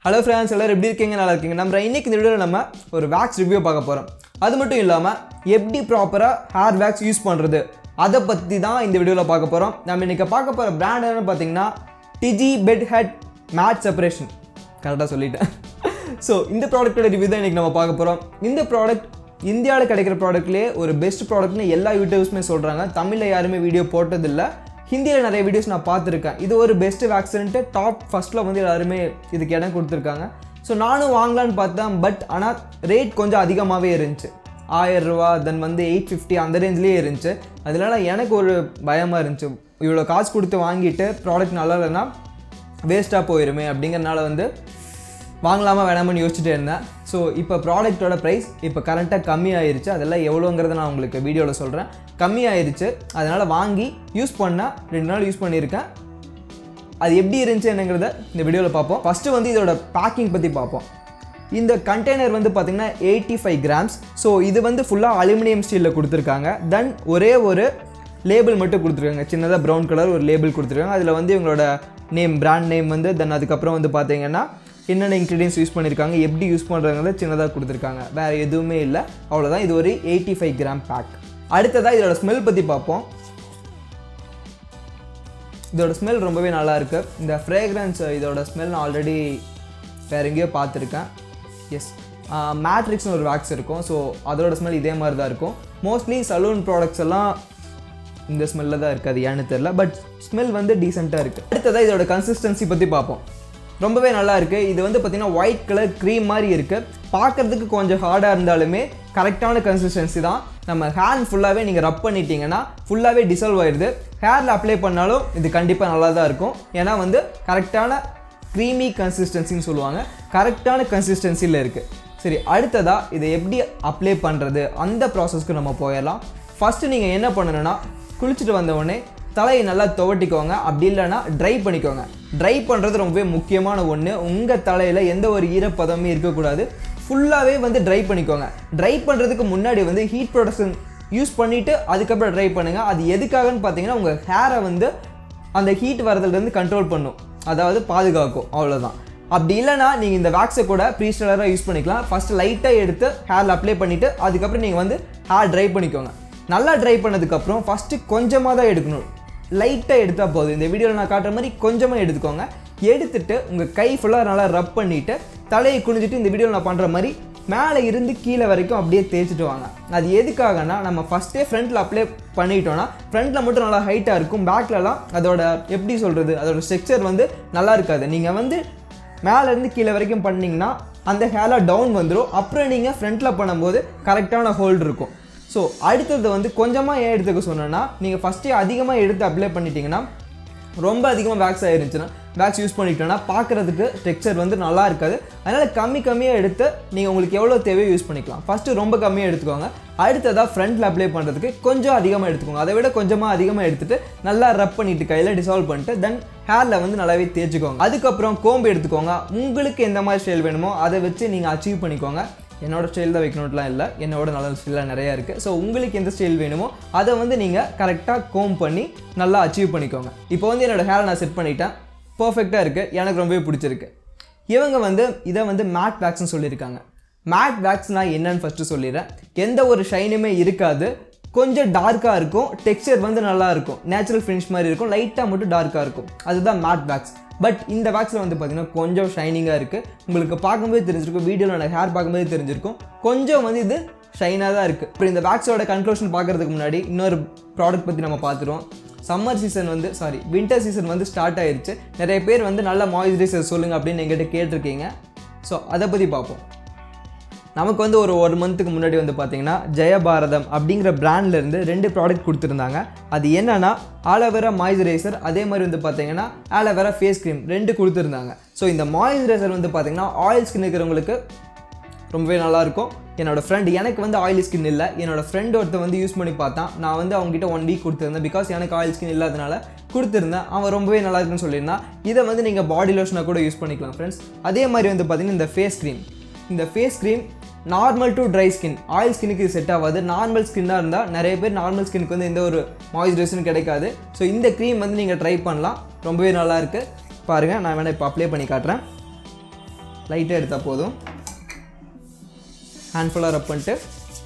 Hello friends எல்லாரும் எப்படி இருக்கீங்க நல்லா இருக்கீங்க நம்ம இன்னைக்கு இந்த வீடியோவில் நம்ம ஒரு வேக்ஸ் ரிவ்யூ பார்க்க போகிறோம் அது மட்டும் இல்லாமல் எப்படி ப்ராப்பராக ஹேர் வேக்ஸ் யூஸ் பண்ணுறது அதை பற்றி தான் இந்த வீடியோவில் பார்க்க போகிறோம் நம்ம இன்றைக்கி பார்க்க போகிற பிராண்ட் என்னன்னு பார்த்தீங்கன்னா TIGI bed head matte separation கரெக்டாக சொல்லிட்டேன் ஸோ இந்த ப்ராடக்ட்டோட ரிவ்யூ தான் இன்றைக்கி நம்ம பார்க்க போகிறோம் இந்த ப்ராடக்ட் இந்தியாவில் கிடைக்கிற ப்ராடக்ட்லேயே ஒரு பெஸ்ட் ப்ராடக்ட்னு எல்லா யூடியூப்ஸுமே சொல்கிறாங்க தமிழில் யாருமே வீடியோ போட்டதில்லை ஹிந்தியில் நிறைய வீடியோஸ் நான் பார்த்துருக்கேன் இது ஒரு பெஸ்ட் வேக்சின்ட்டு டாப் ஃபஸ்ட்டில் வந்து எல்லாருமே இதுக்கு இடம் கொடுத்துருக்காங்க ஸோ நானும் வாங்கலான்னு பார்த்தேன் பட் ஆனால் ரேட் கொஞ்சம் அதிகமாகவே இருந்துச்சு ஆயிரம் ரூபா தென் வந்து எயிட் ஃபிஃப்டி அந்த ரேஞ்ச்லேயே இருந்துச்சு அதனால எனக்கு ஒரு பயமாக இருந்துச்சு இவ்வளோ காசு கொடுத்து வாங்கிட்டு ப்ராடக்ட் நல்லா இல்லைன்னா வேஸ்ட்டாக போயிருமே அப்படிங்கிறனால வந்து வாங்கலாமா வேணாமான்னு யோசிச்சுட்டே இருந்தேன் ஸோ இப்போ ப்ராடக்ட்டோட ப்ரைஸ் இப்போ கரண்ட்டாக கம்மியாயிருச்சு அதெல்லாம் எவ்வளோங்கிறத நான் உங்களுக்கு வீடியோவில் சொல்கிறேன் கம்மியாயிருச்சு அதனால் வாங்கி யூஸ் பண்ணால் ரெண்டு நாள் யூஸ் பண்ணியிருக்கேன் அது எப்படி இருந்துச்சு என்னங்கிறத இந்த வீடியோவில் பார்ப்போம் ஃபஸ்ட்டு வந்து இதோட பேக்கிங் பற்றி பார்ப்போம் இந்த கண்டெய்னர் வந்து பார்த்திங்கன்னா எயிட்டி ஃபைவ் கிராம்ஸ் ஸோ இது வந்து ஃபுல்லாக அலுமினியம் ஸ்டீலில் கொடுத்துருக்காங்க தென் ஒரே ஒரு லேபிள் மட்டும் கொடுத்துருக்காங்க சின்னதாக ப்ரௌன் கலர் ஒரு லேபிள் கொடுத்துருக்காங்க அதில் வந்து இவங்களோட நேம் பிராண்ட் நேம் வந்து தென் அதுக்கப்புறம் வந்து பார்த்தீங்கன்னா என்னென்ன இன்க்ரீடியன்ஸ் யூஸ் பண்ணியிருக்காங்க எப்படி யூஸ் பண்ணுறாங்கிறத சின்னதாக கொடுத்துருக்காங்க வேறு எதுவுமே இல்லை அவ்வளோதான் இது ஒரு எயிட்டி ஃபைவ் கிராம் பேக் அடுத்ததாக இதோட ஸ்மெல் பற்றி பார்ப்போம் இதோட ஸ்மெல் ரொம்பவே நல்லா இருக்கு இந்த ஃப்ரேக்ரன்ஸ் இதோட ஸ்மெல் நான் ஆல்ரெடி வேற எங்கேயோ பார்த்துருக்கேன் எஸ் மேட்ரிக்ஸ்னு ஒரு வேக்ஸ் இருக்கும் ஸோ அதோட ஸ்மெல் இதே மாதிரி தான் இருக்கும் மோஸ்ட்லி சலூன் ப்ராடக்ட்ஸ் எல்லாம் இந்த ஸ்மெல்லில் தான் இருக்குது அது ஏன்னு தெரில பட் ஸ்மெல் வந்து டீசெண்டாக இருக்குது அடுத்ததாக இதோட கன்சிஸ்டன்சி பற்றி பார்ப்போம் ரொம்பவே நல்லா இருக்குது இது வந்து பார்த்திங்கன்னா ஒயிட் கலர் க்ரீம் மாதிரி இருக்குது பார்க்குறதுக்கு கொஞ்சம் ஹார்டாக இருந்தாலுமே கரெக்டான கன்சிஸ்டன்சி தான் நம்ம ஹேண்ட் ஃபுல்லாகவே நீங்கள் ரப் பண்ணிட்டீங்கன்னா ஃபுல்லாகவே டிசால்வ் ஆயிடுது ஹேரில் அப்ளை பண்ணாலும் இது கண்டிப்பாக நல்லா தான் இருக்கும் ஏன்னா வந்து கரெக்டான க்ரீமி கன்சிஸ்டன்சின்னு சொல்லுவாங்க கரெக்டான கன்சிஸ்டன்சியில் இருக்குது சரி அடுத்ததாக இதை எப்படி அப்ளை பண்ணுறது அந்த ப்ராசஸ்க்கு நம்ம போயிடலாம் ஃபஸ்ட்டு நீங்கள் என்ன பண்ணணும்னா குளிச்சுட்டு வந்த உடனே தலையை நல்லா துவட்டிக்கோங்க அப்படி இல்லைன்னா ட்ரை பண்ணிக்கோங்க ட்ரை பண்ணுறது ரொம்பவே முக்கியமான ஒன்று உங்கள் தலையில் எந்த ஒரு ஈரப்பதமே இருக்கக்கூடாது ஃபுல்லாகவே வந்து ட்ரை பண்ணிக்கோங்க ட்ரை பண்ணுறதுக்கு முன்னாடி வந்து ஹீட் ப்ரொடக்ஷன் யூஸ் பண்ணிவிட்டு அதுக்கப்புறம் ட்ரை பண்ணுங்கள் அது எதுக்காகன்னு பார்த்தீங்கன்னா உங்கள் ஹேரை வந்து அந்த ஹீட் வரதுலேருந்து கண்ட்ரோல் பண்ணும் அதாவது பாதுகாக்கும் அவ்வளோதான் அப்படி இல்லைனா நீங்கள் இந்த வேக்ஸை கூட ப்ரீஸ்டலராக யூஸ் பண்ணிக்கலாம் ஃபஸ்ட்டு லைட்டாக எடுத்து ஹேரில் அப்ளை பண்ணிவிட்டு அதுக்கப்புறம் நீங்கள் வந்து ஹேர் ட்ரை பண்ணிக்கோங்க நல்லா ட்ரை பண்ணதுக்கப்புறம் ஃபஸ்ட்டு கொஞ்சமாக தான் எடுக்கணும் லைட்டாக எடுத்தால் போதும் இந்த வீடியோவில் நான் காட்டுற மாதிரி கொஞ்சமாக எடுத்துக்கோங்க எடுத்துட்டு உங்கள் கை ஃபுல்லாக நல்லா ரப் பண்ணிவிட்டு தலையை குனிஞ்சிட்டு இந்த வீடியோவில் நான் பண்ணுற மாதிரி மேலே இருந்து கீழே வரைக்கும் அப்படியே தேய்ச்சிட்டு வாங்க அது எதுக்காகனா நம்ம ஃபஸ்ட்டே ஃப்ரண்ட்டில் அப்ளை பண்ணிட்டோன்னா ஃப்ரண்ட்டில் மட்டும் நல்லா ஹைட்டாக இருக்கும் பேக்லலாம் அதோட எப்படி சொல்கிறது அதோட ஸ்ட்ரக்சர் வந்து நல்லா இருக்காது நீங்கள் வந்து மேலேருந்து கீழே வரைக்கும் பண்ணிங்கன்னா அந்த ஹேலாக டவுன் வந்துடும் அப்புறம் நீங்கள் ஃப்ரண்ட்டில் பண்ணும்போது கரெக்டான ஹோல்டு இருக்கும் ஸோ அடுத்தது வந்து கொஞ்சமாக ஏன் எடுத்துக்க சொன்னேன்னா நீங்கள் ஃபஸ்ட்டே அதிகமாக எடுத்து அப்ளை பண்ணிட்டீங்கன்னா ரொம்ப அதிகமாக வேக்ஸ் ஆயிருந்துச்சுன்னா வேக்ஸ் யூஸ் பண்ணிட்டோன்னா பார்க்குறதுக்கு டெக்ஸ்சர் வந்து நல்லா இருக்காது அதனால் கம்மி கம்மியாக எடுத்து நீங்கள் உங்களுக்கு எவ்வளோ தேவையோ யூஸ் பண்ணிக்கலாம் ஃபஸ்ட்டு ரொம்ப கம்மியாக எடுத்துக்கோங்க அடுத்ததாக ஃப்ரண்ட்டில் அப்ளை பண்ணுறதுக்கு கொஞ்சம் அதிகமாக எடுத்துக்கோங்க அதை விட கொஞ்சமாக அதிகமாக எடுத்துகிட்டு நல்லா ரப் பண்ணிவிட்டு கையில் டிசால்வ் பண்ணிட்டு தென் ஹேரில் வந்து நல்லாவே தேய்ச்சிக்கோங்க அதுக்கப்புறம் கோம்பு எடுத்துக்கோங்க உங்களுக்கு எந்த மாதிரி ஸ்டைல் வேணுமோ அதை வச்சு நீங்கள் அச்சீவ் பண்ணிக்கோங்க என்னோட ஸ்டைல் தான் வைக்கணும்லாம் இல்லை என்னோட நல்ல ஸ்டைலாக நிறையா இருக்குது ஸோ உங்களுக்கு எந்த ஸ்டைல் வேணுமோ அதை வந்து நீங்கள் கரெக்டாக கோம் பண்ணி நல்லா அச்சீவ் பண்ணிக்கோங்க இப்போ வந்து என்னோடய ஹேரை நான் செட் பண்ணிட்டேன் பர்ஃபெக்டாக இருக்குது எனக்கு ரொம்பவே பிடிச்சிருக்கு இவங்க வந்து இதை வந்து மேட் வேக்ஸ்னு சொல்லியிருக்காங்க மேட் வேக்ஸ்னால் என்னன்னு ஃபஸ்ட்டு சொல்லிடுறேன் எந்த ஒரு ஷைனுமே இருக்காது கொஞ்சம் டார்க்காக இருக்கும் டெக்ஸ்சர் வந்து நல்லா இருக்கும் நேச்சுரல் ஃபினிஷ் மாதிரி இருக்கும் லைட்டாக மட்டும் டார்க்காக இருக்கும் அதுதான் மேட் வேக்ஸ் பட் இந்த வேக்ஸில் வந்து பார்த்திங்கன்னா கொஞ்சம் ஷைனிங்காக இருக்குது உங்களுக்கு பார்க்கும்போது தெரிஞ்சிருக்கும் வீடியோவில் எனக்கு ஹேர் பார்க்கும்போது தெரிஞ்சிருக்கும் கொஞ்சம் வந்து இது ஷைனாக தான் இருக்குது இப்போ இந்த வேக்ஸோட கன்க்ளூஷன் பார்க்குறதுக்கு முன்னாடி இன்னொரு ப்ராடக்ட் பற்றி நம்ம பார்த்துருவோம் சம்மர் சீசன் வந்து சாரி வின்டர் சீசன் வந்து ஸ்டார்ட் ஆயிருச்சு நிறைய பேர் வந்து நல்ல மாய்ஸ்சரைசர் சொல்லுங்கள் அப்படின்னு எங்கிட்ட கேட்டிருக்கீங்க ஸோ அதை பற்றி பார்ப்போம் நமக்கு வந்து ஒரு ஒரு மந்த்துக்கு முன்னாடி வந்து பார்த்தீங்கன்னா ஜெயபாரதம் அப்படிங்கிற பிராண்ட்லேருந்து ரெண்டு ப்ராடக்ட் கொடுத்துருந்தாங்க அது என்னன்னா ஆலோவேரா மாய்ஸ்சரைசர் அதே மாதிரி வந்து பார்த்தீங்கன்னா ஆலோவேரா ஃபேஸ் க்ரீம் ரெண்டு கொடுத்துருந்தாங்க ஸோ இந்த மாய்ஸ்சரைசர் வந்து பார்த்தீங்கன்னா ஆயில் ஸ்கின் இருக்கிறவங்களுக்கு ரொம்பவே நல்லாயிருக்கும் என்னோடய ஃப்ரெண்ட் எனக்கு வந்து ஆயில் ஸ்கின் இல்லை என்னோடய ஃப்ரெண்ட் ஒருத்தர் வந்து யூஸ் பண்ணி பார்த்தான் நான் வந்து அவங்ககிட்ட ஒன் வீக் கொடுத்துருந்தேன் பிகாஸ் எனக்கு ஆயில் ஸ்கின் இல்லாதனால கொடுத்துருந்தேன் அவன் ரொம்பவே நல்லா இருக்குன்னு சொல்லியிருந்தான் இதை வந்து நீங்கள் பாடி லோஷனாக கூட யூஸ் பண்ணிக்கலாம் ஃப்ரெண்ட்ஸ் அதே மாதிரி வந்து பார்த்தீங்கன்னா இந்த ஃபேஸ் க்ரீம் இந்த face cream normal to dry skin oil ஸ்கின்னுக்கு இது செட் ஆகாது நார்மல் ஸ்கின்னாக இருந்தால் நிறைய பேர் நார்மல் ஸ்கின்னுக்கு வந்து எந்த ஒரு மாய்ஸ்சரைசரும் கிடைக்காது ஸோ இந்த க்ரீம் வந்து நீங்கள் ட்ரை பண்ணலாம் ரொம்பவே நல்லா இருக்குது பாருங்கள் நான் வேணால் இப்போ அப்ளை பண்ணி காட்டுறேன் லைட்டாக எடுத்தால் போதும் ஹேண்ட்ஃபுல்லாக ரப் பண்ணிட்டு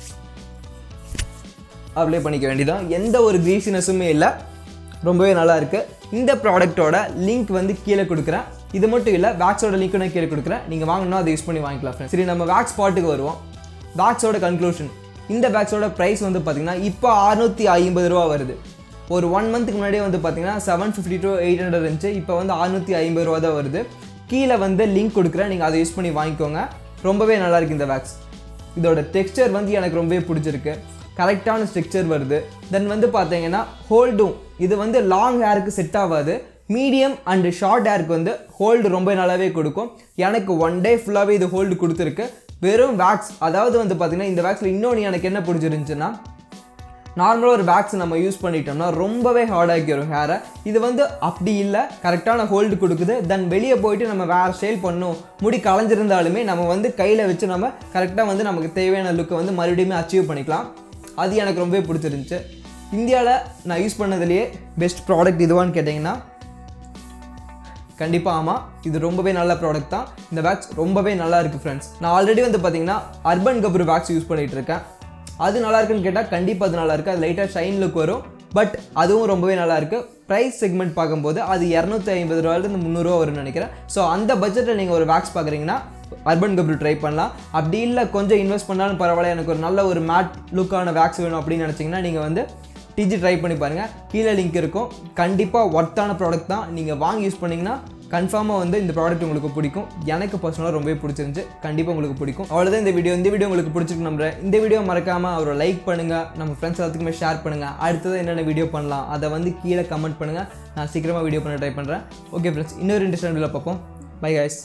அப்ளை பண்ணிக்க வேண்டியதான் எந்த ஒரு க்ரீசினஸுமே இல்லை ரொம்பவே நல்லா இருக்கு இந்த ப்ராடக்ட்டோட லிங்க் வந்து கீழே கொடுக்குறேன் இது மட்டும் இல்லை வேக்ஸோட லிங்க் நான் கீழே கொடுக்குறேன் நீங்கள் வாங்கணும்னா அதை யூஸ் பண்ணி வாங்கிக்கலாம் friends. சரி நம்ம வேக்ஸ் பாட்டுக்கு வருவோம் வேக்ஸோட கன்க்ளூஷன் இந்த வேக்ஸோட ப்ரைஸ் வந்து பார்த்தீங்கன்னா இப்போ அறுநூற்றி ஐம்பது ரூபா வருது ஒரு ஒன் மந்த்துக்கு முன்னாடியே வந்து பார்த்தீங்கன்னா seven fifty to eight hundred இருந்துச்சு இப்போ வந்து அறுநூற்றி ஐம்பது ரூபா தான் வருது கீழே வந்து லிங்க் கொடுக்குறேன் நீங்கள் அதை யூஸ் பண்ணி வாங்கிக்கோங்க ரொம்பவே நல்லா இருக்கு இந்த வேக்ஸ் இதோட டெக்ஸ்சர் வந்து எனக்கு ரொம்பவே பிடிச்சிருக்கு கரெக்டான ஸ்ட்ரக்சர் வருது தென் வந்து பார்த்தீங்கன்னா ஹோல்டும் இது வந்து லாங் ஹேருக்கு செட் ஆகாது மீடியம் அண்டு ஷார்ட் ஹேருக்கு வந்து ஹோல்டு ரொம்ப நல்லாவே கொடுக்கும் எனக்கு ஒன் டே ஃபுல்லாகவே இது ஹோல்டு கொடுத்துருக்கு வெறும் வேக்ஸ் அதாவது வந்து பார்த்தீங்கன்னா இந்த வேக்ஸில் இன்னொன்று எனக்கு என்ன பிடிச்சிருந்துச்சுன்னா நார்மலாக ஒரு வேக்ஸ் நம்ம யூஸ் பண்ணிட்டோம்னா ரொம்பவே ஹார்ட் ஆக்கிடும் ஹேரை இது வந்து அப்படி இல்லை கரெக்டான ஹோல்டு கொடுக்குது தென் வெளியே போயிட்டு நம்ம வேறு ஸ்டைல் பண்ணணும் முடி களைஞ்சிருந்தாலுமே நம்ம வந்து கையில் வச்சு நம்ம கரெக்டாக வந்து நமக்கு தேவையான லுக்கை வந்து மறுபடியும் அச்சீவ் பண்ணிக்கலாம் அது எனக்கு ரொம்பவே பிடிச்சிருந்துச்சு இந்தியாவில் நான் யூஸ் பண்ணதுலேயே பெஸ்ட் ப்ராடக்ட் இதுவான்னு கேட்டிங்கன்னா கண்டிப்பாக ஆமாம் இது ரொம்பவே நல்ல ப்ராடக்ட் தான் இந்த வேக்ஸ் ரொம்பவே நல்லா இருக்குது ஃப்ரெண்ட்ஸ் நான் ஆல்ரெடி வந்து பார்த்தீங்கன்னா அர்பன் கப்ரு வேக்ஸ் யூஸ் பண்ணிகிட்டு இருக்கேன் அது நல்லா இருக்குன்னு கேட்டால் கண்டிப்பாக அது நல்லா இருக்குது அது லைட்டாக ஷைன் லுக் வரும் பட் அதுவும் ரொம்பவே நல்லா இருக்குது ப்ரைஸ் செக்மெண்ட் பார்க்கும்போது அது இரநூத்தி ஐம்பது ரூபாயிலிருந்து முந்நூறுரூவா வரும்னு நினைக்கிறேன் ஸோ அந்த பட்ஜெட்டில் நீங்கள் ஒரு வேக்ஸ் பார்க்குறீங்கன்னா அர்பன் கப்ரு ட்ரை பண்ணலாம் அப்படி இல்லை கொஞ்சம் இன்வெஸ்ட் பண்ணாலும் பரவாயில்ல எனக்கு ஒரு நல்ல ஒரு மேட் லுக்கான வேக்ஸ் வேணும் அப்படின்னு நினச்சிங்கன்னா நீங்கள் வந்து டிஜி ட்ரை பண்ணி பாருங்கள் கீழே லிங்க் இருக்கும் கண்டிப்பாக ஒர்த்தான ப்ராடக்ட் தான் நீங்கள் வாங்கி யூஸ் பண்ணிங்கன்னா கன்ஃபார்மாக வந்து இந்த ப்ராடக்ட் உங்களுக்கு பிடிக்கும் எனக்கு பர்சனலாக ரொம்பவே பிடிச்சிருந்துச்சு கண்டிப்பாக உங்களுக்கு பிடிக்கும் அவ்வளோதான் இந்த வீடியோ இந்த வீடியோ உங்களுக்கு பிடிச்சிருக்கு நம்புறேன் இந்த வீடியோ மறக்காமல் அவரை லைக் பண்ணுங்கள் நம்ம ஃப்ரெண்ட்ஸ் எல்லாத்துக்குமே ஷேர் பண்ணுங்கள் அடுத்தது என்னென்ன வீடியோ பண்ணலாம் அதை வந்து கீழே கமெண்ட் பண்ணுங்கள் நான் சீக்கிரமாக வீடியோ பண்ண ட்ரை பண்ணுறேன் ஓகே ஃப்ரெண்ட்ஸ் இன்னொரு இன்ட்ரெஸ்ட் வீடியோவில் பார்ப்போம் பை guys